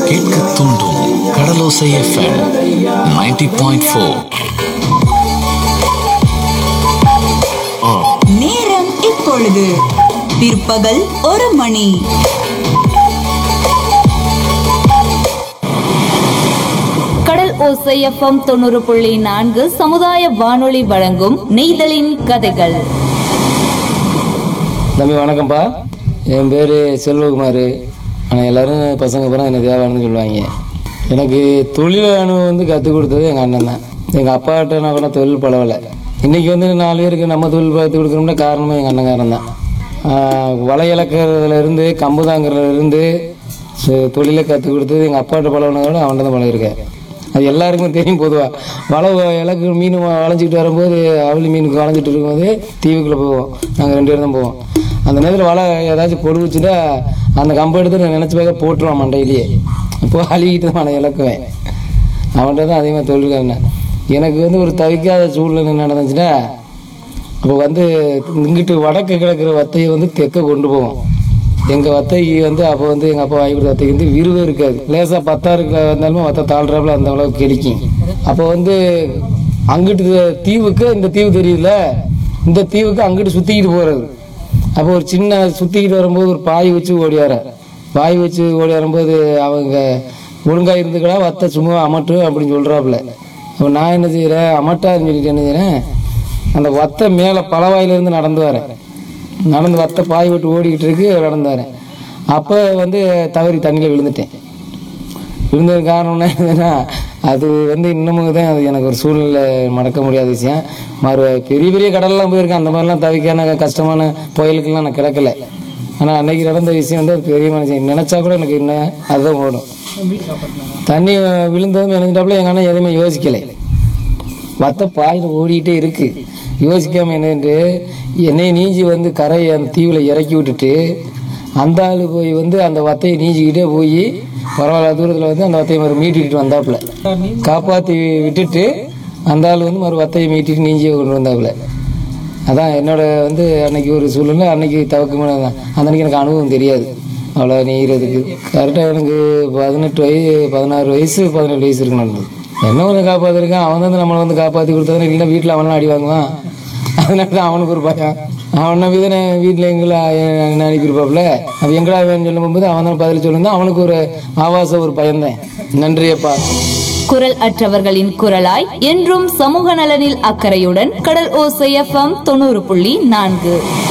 கேட்க தூண்டும் கடலோசை FM 90.4 point four நேரம் இப்பொழுது பிற்பகல் ஒரு மணி கடல் ஓசை எஃப்எம் தொண்ணூறு புள்ளி நான்கு சமுதாய வானொலி வழங்கும் நெய்தலின் கதைகள் தம்பி வணக்கம்ப்பா என் பேர் செல்வகுமார் ஆனால் எல்லாரும் பசங்க பூரா என்ன தேவானு சொல்லுவாங்க எனக்கு தொழில் அனுபவம் வந்து கற்றுக் கொடுத்தது எங்கள் அண்ணன் தான் எங்கள் அப்பாட்ட நான் கூட தொழில் பழவலை இன்றைக்கி வந்து நாலு பேருக்கு நம்ம தொழில் பார்த்து கொடுக்குறோம்னா காரணமே எங்கள் அண்ணங்காரன் தான் ஆஹ் வலை இழக்கிறதுலேருந்து கம்பு தாங்கிறதுலேருந்து தொழிலை கற்றுக் கொடுத்தது எங்கள் அப்பாட்ட பழகினதோட அவன்கிட்ட தான் பழகிருக்கேன் அது எல்லாருக்குமே தெரியும் பொதுவாக வலை இலக்கு மீன் வ- வளைஞ்சிக்கிட்டு வரும்போது அவளி மீனுக்கு வளைஞ்சிட்டு இருக்கும்போது தீவுக்குள்ளே போவோம் நாங்கள் ரெண்டு பேரும் தான் போவோம் அந்த நேரத்தில் வலை ஏதாச்சும் பொடுவிச்சுட்டா அந்த கம்பை எடுத்து நான் நினச்சி பார்க்க போட்டுருவான் மண்டையிலேயே அப்போ அழுகிட்டு தான் வலை இழக்குவேன் அவன்கிட்ட தான் அதிகமாக தொழில்காரன் எனக்கு வந்து ஒரு தவிக்காத சூழ்நிலை நடந்துச்சுன்னா அப்போ வந்து இங்கிட்டு வடக்கு கிடக்கிற வத்தையை வந்து தெற்க கொண்டு போவோம் எங்கள் வத்தைக்கு வந்து அப்போ வந்து எங்கள் அப்பா வாங்கி கொடுத்த வத்தைக்கு வந்து விருவே இருக்காது லேசாக பத்தாருக்கு வந்தாலுமே வத்தை தாழ்றாப்புல அந்த அளவுக்கு கிடைக்கும் அப்போ வந்து அங்கிட்டு தீவுக்கு இந்த தீவு தெரியல இந்த தீவுக்கு அங்கிட்டு சுற்றிக்கிட்டு போகிறது அப்போ ஒரு சின்ன சுற்றிக்கிட்டு வரும்போது ஒரு பாய் வச்சு ஓடியார பாய் வச்சு ஓடி வரும்போது அவங்க ஒழுங்காக இருந்துக்கலாம் வத்தை சும்மா அமட்டு அப்படின்னு சொல்கிறாப்புல அப்போ நான் என்ன செய்கிறேன் அமட்டான்னு சொல்லிட்டு என்ன செய்கிறேன் அந்த வத்தை மேலே பலவாயிலிருந்து நடந்து வரேன் நடந்து வத்தை பாய் விட்டு ஓடிக்கிட்டு இருக்கு நடந்து வரேன் அப்போ வந்து தவறி தண்ணியில் விழுந்துட்டேன் விழுந்தது காரணம் என்னன்னா அது வந்து இன்னமும் தான் அது எனக்கு ஒரு சூழ்நிலை மறக்க முடியாத விஷயம் மறு பெரிய பெரிய கடல்லாம் போயிருக்கேன் அந்த மாதிரிலாம் தவிக்கான கஷ்டமான புயலுக்கெல்லாம் நான் கிடக்கல ஆனால் அன்னைக்கு நடந்த விஷயம் வந்து அது பெரிய மனுஷன் நினச்சா கூட எனக்கு இன்னும் அதுதான் ஓடும் தண்ணி விழுந்ததும் நினைஞ்சிட்டாப்புல எங்கள் அண்ணன் எதுவுமே யோசிக்கலை வத்த பாயில் ஓடிக்கிட்டே இருக்கு யோசிக்காம என்னன்ட்டு என்னை நீஞ்சி வந்து கரையை அந்த தீவில் இறக்கி விட்டுட்டு அந்த ஆள் போய் வந்து அந்த வத்தையை நீஞ்சிக்கிட்டே போய் பரவாயில்ல தூரத்தில் வந்து அந்த வத்தையை மறு மீட்டிட்டு வந்தாப்புல காப்பாற்றி விட்டுட்டு அந்த ஆள் வந்து மறு வத்தையை மீட்டிட்டு நீஞ்சி கொண்டு வந்தாப்புல அதான் என்னோட வந்து அன்னைக்கு ஒரு சூழ்நிலை அன்னைக்கு தவக்கமான தான் அந்த அன்னைக்கு எனக்கு அனுபவம் தெரியாது அவ்வளோ நெய்கிறதுக்கு கரெக்டாக எனக்கு பதினெட்டு வயசு பதினாறு வயசு பதினெட்டு வயசு இருக்கணும் என்ன ஒன்று காப்பாற்றிருக்கான் அவன் வந்து நம்மளை வந்து காப்பாற்றி கொடுத்தது இல்லைன்னா வீட்டில் அவனெலாம் அடி வாங்குவான் அதனால தான் அவனுக்கு ஒரு பயம் அவன் நம்பி தானே வீட்டில் எங்களை என்ன அனுப்பியிருப்பாப்புல அப்போ எங்கடா வேணும்னு சொல்லும்போது அவன் தான் பதில் சொல்லியிருந்தான் அவனுக்கு ஒரு ஆபாச ஒரு பயந்தேன் நன்றியப்பா குரல் அற்றவர்களின் குரலாய் என்றும் சமூக நலனில் அக்கறையுடன் கடல் ஓசை எஃப்எம் தொண்ணூறு புள்ளி நான்கு